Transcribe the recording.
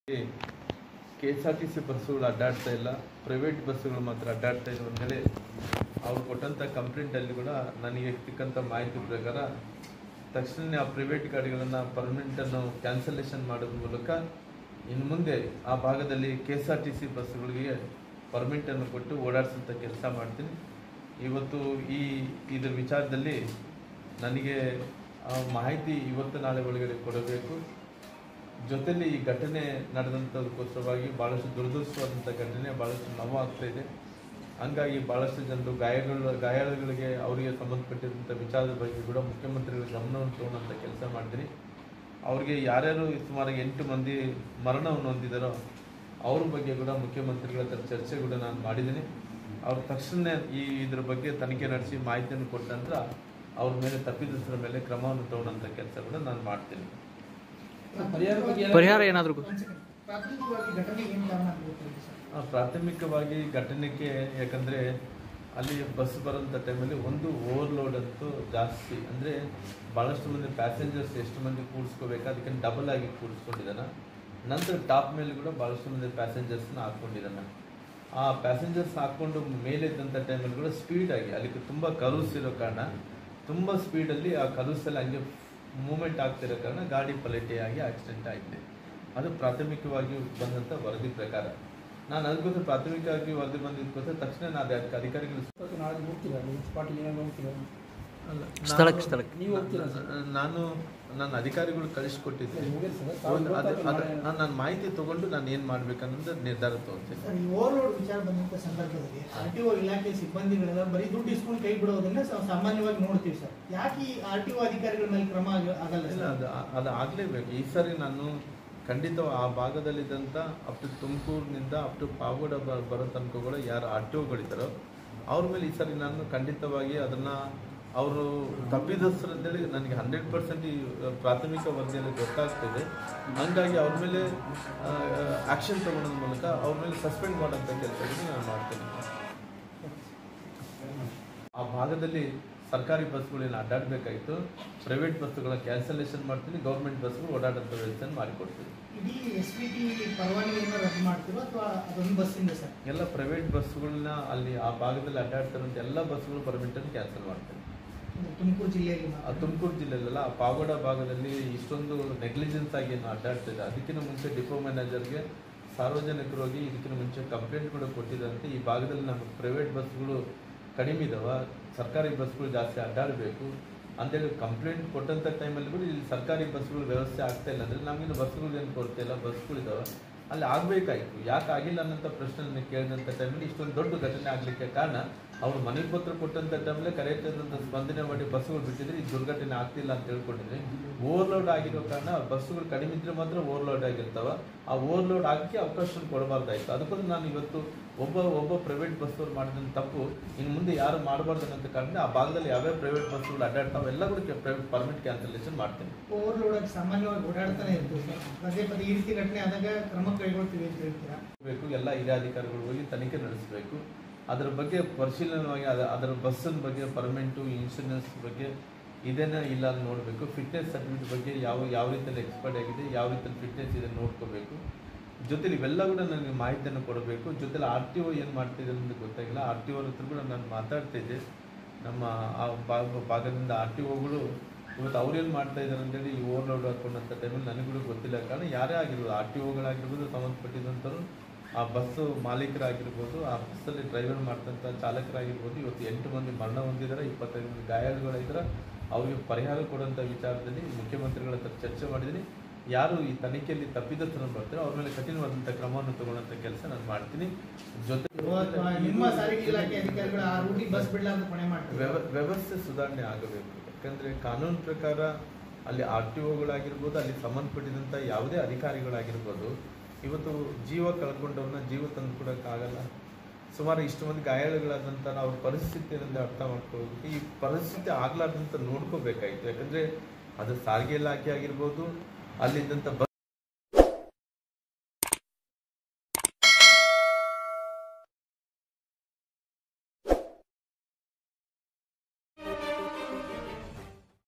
K S R T C ಬಸ್ಸುಗಳು ಅಡ್ಡಾಡ್ತಾ ಇಲ್ಲ ಪ್ರೈವೇಟ್ ಬಸ್ಸುಗಳು ಮಾತ್ರ ಅಡ್ಡಾಡ್ತಾ ಇರೋ ಮೇಲೆ ಅವ್ರು ಕೊಟ್ಟಂಥ ಕಂಪ್ಲೇಂಟಲ್ಲಿ ಕೂಡ ನನಗೆ ಸಿಕ್ಕಂಥ ಮಾಹಿತಿ ಪ್ರಕಾರ ತಕ್ಷಣ ಆ ಪ್ರೈವೇಟ್ ಗಾಡಿಗಳನ್ನು ಪರ್ಮನೆಂಟನ್ನು ಕ್ಯಾನ್ಸಲೇಷನ್ ಮಾಡೋದ್ರ ಮೂಲಕ ಇನ್ನು ಮುಂದೆ ಆ ಭಾಗದಲ್ಲಿ K S R T C ಬಸ್ಸುಗಳಿಗೆ ಪರ್ಮಿಟನ್ನು ಕೊಟ್ಟು ಓಡಾಡಿಸೋಂಥ ಕೆಲಸ ಮಾಡ್ತೀನಿ ಇವತ್ತು ಈ ಇದ್ರ ವಿಚಾರದಲ್ಲಿ ನನಗೆ ಆ ಮಾಹಿತಿ ಇವತ್ತು ನಾಳೆ ಒಳಗಡೆ ಕೊಡಬೇಕು ಜೊತೆಲಿ ಈ ಘಟನೆ ನಡೆದಂಥದಕ್ಕೋಸ್ಕರವಾಗಿ ಭಾಳಷ್ಟು ದುರದೃಷ್ಟವಾದಂಥ ಘಟನೆ ಭಾಳಷ್ಟು ನೋವು ಆಗ್ತಾ ಇದೆ ಹಂಗಾಗಿ ಭಾಳಷ್ಟು ಜನರು ಗಾಯಗಳು ಗಾಯಾಳುಗಳಿಗೆ ಅವರಿಗೆ ಸಂಬಂಧಪಟ್ಟಿರುವಂಥ ವಿಚಾರದ ಬಗ್ಗೆ ಕೂಡ ಮುಖ್ಯಮಂತ್ರಿಗಳ ಗಮನವನ್ನು ತಗೊಳ್ಳೋಂಥ ಕೆಲಸ ಮಾಡ್ತೀನಿ ಅವ್ರಿಗೆ ಯಾರ್ಯಾರು ಸುಮಾರು ಎಂಟು ಮಂದಿ ಮರಣವನ್ನು ಹೊಂದಿದಾರೋ ಅವ್ರ ಬಗ್ಗೆ ಕೂಡ ಮುಖ್ಯಮಂತ್ರಿಗಳ ಹತ್ರ ಚರ್ಚೆ ಕೂಡ ನಾನು ಮಾಡಿದ್ದೀನಿ ಅವ್ರು ತಕ್ಷಣ ಈ ಇದ್ರ ಬಗ್ಗೆ ತನಿಖೆ ನಡೆಸಿ ಮಾಹಿತಿಯನ್ನು ಕೊಟ್ಟ ನಂತರ ಅವ್ರ ಮೇಲೆ ತಪ್ಪಿತಸ್ಥರ ಮೇಲೆ ಕ್ರಮವನ್ನು ತಗೊಳ್ಳೋಂಥ ಕೆಲಸ ಕೂಡ ನಾನು ಮಾಡ್ತೀನಿ ಪರಿಹಾರ ಬಗ್ಗೆ ಪರಿಹಾರ ಏನಾದರೂ ಪ್ರಾಥಮಿಕವಾಗಿ ಘಟನೆಗೆ ಏನು ಕಾರಣ ಅಂತ ಗೊತ್ತಿಲ್ಲ ಸರ್ ಆ, ಪ್ರಾಥಮಿಕವಾಗಿ ಘಟನೆಗೆ ಯಾಕಂದ್ರೆ ಅಲ್ಲಿ ಬಸ್ ಬರೋಂಥ ಟೈಮಲ್ಲಿ ಒಂದು ಓವರ್ಲೋಡ್ ಅಂತೂ ಜಾಸ್ತಿ ಅಂದರೆ ಭಾಳಷ್ಟು ಮಂದಿ ಪ್ಯಾಸೆಂಜರ್ಸ್ ಎಷ್ಟು ಮಂದಿ ಕೂಡಿಸ್ಕೋಬೇಕು ಅದಕ್ಕೆ ಡಬಲ್ ಆಗಿ ಕೂಡಿಸ್ಕೊಂಡಿದ್ದಾನ ನಂತರ ಟಾಪ್ ಮೇಲೆ ಕೂಡ ಭಾಳಷ್ಟು ಮಂದಿ ಪ್ಯಾಸೆಂಜರ್ಸ್ನ ಹಾಕ್ಕೊಂಡಿದ್ದಾನೆ ಆ ಪ್ಯಾಸೆಂಜರ್ಸ್ ಹಾಕ್ಕೊಂಡು ಮೇಲೆ ಇದ್ದಂಥ ಟೈಮಲ್ಲಿ ಕೂಡ ಸ್ಪೀಡಾಗಿ ಅಲ್ಲಿಗೆ ತುಂಬ ಕರುಸ್ ಇರೋ ಕಾರಣ ತುಂಬ ಸ್ಪೀಡಲ್ಲಿ ಆ ಕರುಸಲ್ಲಿ ಹಂಗೆ ಮೂಮೆಂಟ್ ಆಗ್ತಿರೋ ಕಾರಣ ಗಾಡಿ ಪಲಟಿ ಆಗಿ ಆಕ್ಸಿಡೆಂಟ್ ಆಗಿದೆ ಅದು ಪ್ರಾಥಮಿಕವಾಗಿ ಬಂದಂಥ ವರದಿ ಪ್ರಕಾರ ನಾನು ಅದಕ್ಕೋಸ್ಕರ ಪ್ರಾಥಮಿಕವಾಗಿ ವರದಿ ಬಂದಿದ್ದಕ್ಕೋಸ್ಕರ ತಕ್ಷಣ ನಾನು ಅದಕ್ಕೆ ಅಧಿಕಾರಿಗಳು ಇವತ್ತು ನಾಳೆ ಹೋಗ್ತೀರಾ ನೀವು ಸ್ಪಾಟಿಗೆ ಏನಾದ್ರು ಹೋಗ್ತೀರಾ ಅಲ್ಲ, ಸ್ಥಳಕ್ಕೆ, ನಾನು- ಸ್ಥಳಕ್ಕೆ. ನೀವು ಹೋಗ್ತೀರಾ ಸರ್? ನಾನು ನನ್ನ ಅಧಿಕಾರಿಗಳು ಕಳಿಸ್ಕೊಟ್ಟಿದ್ದೆ ಸರಿ, ಹೋಗಿರಿ ಸರ್. ತಾವು ಹೌದು, ಅದು- ಗೊತ್ತಾದ್ರೆ ಅದು- ನಾಳೆ- ನಾನು ನನ್ನ ಮಾಹಿತಿ ತಗೊಂಡು ನಾನು ಏನು ಮಾಡ್ಬೇಕನ್ನೋದು ನಿರ್ಧಾರ ತಗೊಳ್ತೀನಿ ಸರ್ ಈ ಓವರ್ಲೋಡ್ ವಿಚಾರ ಬಂದಂತ ಸಂದರ್ಭದಲ್ಲಿ ಆರ್ ಟಿ ಒ ಇಲಾಖೆ ಸಿಬ್ಬಂದಿಗಳೆಲ್ಲ ಬರೀ ದುಡ್ಡು ಇಸ್ಕೊಂಡು ಕೈ ಬಿಡೋದನ್ನ ಸಾ- ಸಾಮಾನ್ಯವಾಗಿ ನೋಡ್ತೀವಿ ಸರ್ ಯಾಕೆ ಈ ಆರ್ ಟಿ ಒ ಅಧಿಕಾರಿಗಳ ಮೇಲೆ ಕ್ರಮ ಆಗ- ಆಗಲ್ಲ ಇಲ್ಲ ಸರ್ ಅದು ಅದು ಆಗಲೇಬೇಕು ಈ ಸರಿ ನಾನು ಖಂಡಿತ ಆ ಭಾಗದಲ್ಲಿದ್ದಂಥ ಅಪ್ ಟು ತುಮಕೂರಿನಿಂದ ಅಪ್ ಟು ಪಾವಗಡ ಬ- ಬರೋ ತನಕ ಕೂಡ ಯಾರು ಆರ್ ಟಿ ಒಗಳಿದ್ದಾರೋ ಅವ್ರ ಮೇಲೆ ಈ ಸರಿ ನಾನು ಖಂಡಿತವಾಗಿ ಅದನ್ನು ಅವರು ತಪ್ಪಿದಸ್ತರಂತೇಳಿ ನನಗೆ ಹಂಡ್ರೆಡ್ ಪರ್ಸೆಂಟ್ ಈ ಪ್ರಾಥಮಿಕ ವರದಿಯಲ್ಲಿ ಗೊತ್ತಾಗ್ತಿದೆ ಹಂಗಾಗಿ ಅವ್ರ ಮೇಲೆ ಆ್ಯಕ್ಷನ್ ತಗೊಳ್ಳೋದ್ರ ಮೂಲಕ ಅವ್ರ ಮೇಲೆ ಸಸ್ಪೆಂಡ್ ಮಾಡೋಂಥ ಕೆಲಸವನ್ನು ನಾನು ಮಾಡ್ತೀನಿ ಆ ಭಾಗದಲ್ಲಿ ಸರ್ಕಾರಿ ಬಸ್ಗಳೇನು ಅಡ್ಡಾಡಬೇಕಾಗಿತ್ತು ಪ್ರೈವೇಟ್ ಬಸ್ಸುಗಳ ಕ್ಯಾನ್ಸಲೇಷನ್ ಮಾಡ್ತೀನಿ ಗೌರ್ಮೆಂಟ್ ಬಸ್ಗಳು ಓಡಾಡೋಂಥ ವ್ಯವಸ್ಥೆಯನ್ನು ಮಾಡಿಕೊಡ್ತೀನಿ ಇಡೀ ಎಸ್ ಪಿ ಟಿ ಪರವಾನಗಿಯನ್ನು ರದ್ದು ಮಾಡ್ತೀರೋ ಅಥವಾ ಅದೊಂದು ಬಸ್ಸಿಂದ ಸರ್ ಎಲ್ಲ ಪ್ರೈವೇಟ್ ಬಸ್ಗಳನ್ನ ಅಲ್ಲಿ ಆ ಭಾಗದಲ್ಲಿ ಅಡ್ಡಾಡ್ತಿರೋಂಥ ಎಲ್ಲ ಬಸ್ಗಳು ಪರ್ಮಿಟನ್ನು ಕ್ಯಾನ್ಸಲ್ ಮಾಡ್ತೀನಿ ಇದು ತುಮಕೂರು ಜಿಲ್ಲೆಯಲ್ಲಿ ಆ ಮಾತ್ರ. ತುಮಕೂರು ಜಿಲ್ಲೆಯಲ್ಲ ಆ ಪಾಗೋಡ ಭಾಗದಲ್ಲಿ ಇಷ್ಟೊಂದು ನೆಗ್ಲಿಜೆನ್ಸ್ ಆಗಿ ಏನು ಅಡ್ಡಾಡ್ತಿದೆ ಅದಕ್ಕಿಂತ ಮುಂಚೆ ಡಿಪೋ ಮ್ಯಾನೇಜರ್ಗೆ ಸಾರ್ವಜನಿಕರು ಹೋಗಿ ಇದಕ್ಕಿಂತ ಮುಂಚೆ ಕಂಪ್ಲೇಂಟ್ ಕೂಡ ಕೊಟ್ಟಿದ್ದಂತೆ ಈ ಭಾಗದಲ್ಲಿ ನಮಗೆ ಪ್ರೈವೇಟ್ ಬಸ್ಗಳು ಕಡಿಮೆ ಇದಾವ ಸರ್ಕಾರಿ ಬಸ್ಗಳು ಜಾಸ್ತಿ ಅಡ್ಡಾಡಬೇಕು ಅಂತೇಳಿ ಕಂಪ್ಲೇಂಟ್ ಕೊಟ್ಟಂಥ ಟೈಮಲ್ಲಿ ಕೂಡ ಇಲ್ಲಿ ಸರ್ಕಾರಿ ಬಸ್ಗಳು ವ್ಯವಸ್ಥೆ ಆಗ್ತಾ ಇಲ್ಲ ಅಂದರೆ ನಮಗಿನ್ನು ಬಸ್ಗಳು ಏನು ಕೊಡ್ತಾ ಇಲ್ಲ ಬಸ್ಗಳು ಇದಾವೆ ಅಲ್ಲಿ ಆಗಬೇಕಾಯಿತು ಯಾಕೆ ಆಗಿಲ್ಲ ಅನ್ನೋಂಥ ಪ್ರಶ್ನೆ ನನಗೆ ಕೇಳಿದಂಥ ಟೈಮಲ್ಲಿ ಇಷ್ಟೊಂದು ದೊಡ್ಡ ಘಟನೆ ಆಗಲಿಕ್ಕೆ ಕಾರಣ ಅವರು ಮನೆ ಪತ್ರ ಕೊಟ್ಟಂಥ ಟೈಮಲ್ಲೇ ಕರೆಕ್ಟ್ ಸ್ಪಂದನೆ ಮಾಡಿ ಬಸ್ಸುಗಳು ಬಿಟ್ಟಿದ್ರೆ ಈ ದುರ್ಘಟನೆ ಆಗ್ತಿಲ್ಲ ಅಂತ ತಿಳ್ಕೊಂಡಿದ್ವಿ ಓವರ್ಲೋಡ್ ಆಗಿರೋ ಕಾರಣ ಬಸ್ಸುಗಳು ಕಡಿಮೆ ಇದ್ರೆ ಮಾತ್ರ ಓವರ್ಲೋಡ್ ಆಗಿರ್ತಾವ ಆ ಓವರ್ಲೋಡ್ ಆಗಕ್ಕೆ ಅವಕಾಶ ಕೊಡಬಾರ್ದಾಯ್ತು ಅದಕ್ಕೋಸ್ಕರ ನಾನು ಇವತ್ತು ಒಬ್ಬ ಒಬ್ಬ ಪ್ರೈವೇಟ್ ಬಸ್ಸವ್ರು ಮಾಡಿದಂಥ ತಪ್ಪು ಇನ್ನು ಮುಂದೆ ಯಾರು ಮಾಡಬಾರ್ದು ಅನ್ನೋ ಕಾರಣ ಆ ಭಾಗದಲ್ಲಿ ಯಾವ್ಯಾವ ಪ್ರೈವೇಟ್ ಬಸ್ಸುಗಳು ಅಡ್ಡಾಡ್ತಾವೆ ಎಲ್ಲ ಕೂಡ ಪ್ರೈವೇಟ್ ಪರ್ಮಿಟ್ ಕ್ಯಾನ್ಸಲೇಷನ್ ಮಾಡ್ತೀನಿ ಓವರ್ಲೋಡ್ ಆಗಿ ಸಾಮಾನ್ಯವಾಗಿ ಓಡಾಡ್ತಾನೆ ಇರ್ತೀವಿ ಸರ್ ಪದೇ ಪದೇ ಈ ರೀತಿ ಘಟನೆ ಆದಾಗ ಕ್ರಮ ಕೈಗೊಳ್ತೀವಿ ಅಂತ ಹೇಳ್ತೀರಾ ಬೇಕು ಎಲ್ಲ ಹಿರಿಯ ಅಧಿಕಾರಿಗಳು ಹೋಗಿ ತನಿಖೆ ನಡೆಸಬೇಕು ಅದರ ಬಗ್ಗೆ ಪರಿಶೀಲನವಾಗಿ ಅದ ಅದರ ಬಸ್ಸಿನ ಬಗ್ಗೆ ಪರ್ಮೆಂಟು ಇನ್ಶೂರೆನ್ಸ್ ಬಗ್ಗೆ ಇದೇನಾ ಇಲ್ಲ ಅಂತ ನೋಡಬೇಕು ಫಿಟ್ನೆಸ್ ಸರ್ಟಿಫಿಕೇಟ್ ಬಗ್ಗೆ ಯಾವ ಯಾವ ರೀತಿಯಲ್ಲಿ ಎಕ್ಸ್ಪರ್ಟ್ ಆಗಿದೆ ಯಾವ ರೀತಿಯಲ್ಲಿ ಫಿಟ್ನೆಸ್ ಇದೆ ನೋಡ್ಕೋಬೇಕು ಜೊತೆಲಿ ಇವೆಲ್ಲ ಕೂಡ ನನಗೆ ಮಾಹಿತಿಯನ್ನು ಕೊಡಬೇಕು ಜೊತೆಲಿ ಆರ್ ಟಿ ಒ ಏನು ಮಾಡ್ತಿದೆ ಅಂತ ಗೊತ್ತಾಗಿಲ್ಲ ಆರ್ ಟಿ ಒ ಹತ್ರ ಕೂಡ ನಾನು ಮಾತಾಡ್ತಿದ್ದೆ ನಮ್ಮ ಆ ಭಾಗ ಭಾಗದಿಂದ ಆರ್ ಟಿ ಒಗಳು ಇವತ್ತು ಅವ್ರೇನು ಮಾಡ್ತಾ ಇದ್ದಾರೆ ಅಂತೇಳಿ ಈ ಓವರ್ಲೋಡ್ ಹಾಕೊಂಡಂಥ ಟೈಮಲ್ಲಿ ನನಗೂ ಗೊತ್ತಿಲ್ಲ ಕಾರಣ ಯಾರೇ ಆಗಿರ್ಬೋದು ಆರ್ ಟಿ ಒಗಳಾಗಿರ್ಬೋದು ಸಂಬಂಧಪಟ್ಟಿದಂಥವ್ರು ಆ ಬಸ್ಸು ಮಾಲೀಕರಾಗಿರ್ಬೋದು ಆ ಬಸ್ಸಲ್ಲಿ ಡ್ರೈವರ್ ಮಾಡ್ತಂಥ ಚಾಲಕರಾಗಿರ್ಬೋದು ಇವತ್ತು ಎಂಟು ಮಂದಿ ಮರಣ ಹೊಂದಿದ್ದಾರೆ ಇಪ್ಪತ್ತೈದು ಮಂದಿ ಗಾಯಾಳುಗಳಿದ್ದಾರೆ ಅವರಿಗೆ ಪರಿಹಾರ ಕೊಡುವಂಥ ವಿಚಾರದಲ್ಲಿ ಮುಖ್ಯಮಂತ್ರಿಗಳ ಹತ್ರ ಚರ್ಚೆ ಮಾಡಿದ್ದೀನಿ ಯಾರು ಈ ತನಿಖೆಯಲ್ಲಿ ತಪ್ಪಿದಸ್ಥರನ್ನು ಬರ್ತಾರೆ ಅವ್ರ ಮೇಲೆ ಕಠಿಣವಾದಂಥ ಕ್ರಮವನ್ನು ತಗೊಳ್ಳೋಂಥ ಕೆಲಸ ನಾನು ಮಾಡ್ತೀನಿ ಜೊತೆ ಅಥವಾ ನಿಮ್ಮ ಸಾರಿಗೆ ಇಲಾಖೆ ಅಧಿಕಾರಿಗಳು ಆ ರೂಟಿಗೆ ಬಸ್ ಬಿಡ್ಲಾರ್ದು ಕೊನೆ ಮಾಡ್ತಾರೆ ವ್ಯವ ವ್ಯವಸ್ಥೆ ಸುಧಾರಣೆ ಆಗಬೇಕು ಯಾಕಂದರೆ ಕಾನೂನು ಪ್ರಕಾರ ಅಲ್ಲಿ ಆರ್ ಟಿ ಒಗಳಾಗಿರ್ಬೋದು ಅಲ್ಲಿ ಸಂಬಂಧಪಟ್ಟಿದಂಥ ಯಾವುದೇ ಅಧಿಕಾರಿಗಳಾಗಿರ್ಬೋದು ಇವತ್ತು ಜೀವ ಕಳ್ಕೊಂಡವ್ರನ್ನ ಜೀವ ತಂದು ಕೊಡೋಕ್ಕಾಗಲ್ಲ ಸುಮಾರು ಇಷ್ಟು ಮಂದಿ ಗಾಯಾಳುಗಳಾದಂಥ ಅವ್ರ ಪರಿಸ್ಥಿತಿಯಿಂದ ಅರ್ಥ ಮಾಡ್ಕೋಬೇಕು ಈ ಪರಿಸ್ಥಿತಿ ಆಗ್ಲಾರ್ದಂತ ನೋಡ್ಕೋಬೇಕಾಯ್ತು ಯಾಕಂದರೆ ಅದು ಸಾರಿಗೆ ಇಲಾಖೆ ಆಗಿರ್ಬೋದು ಅಲ್ಲಿದ್ದಂಥ ಬಸ್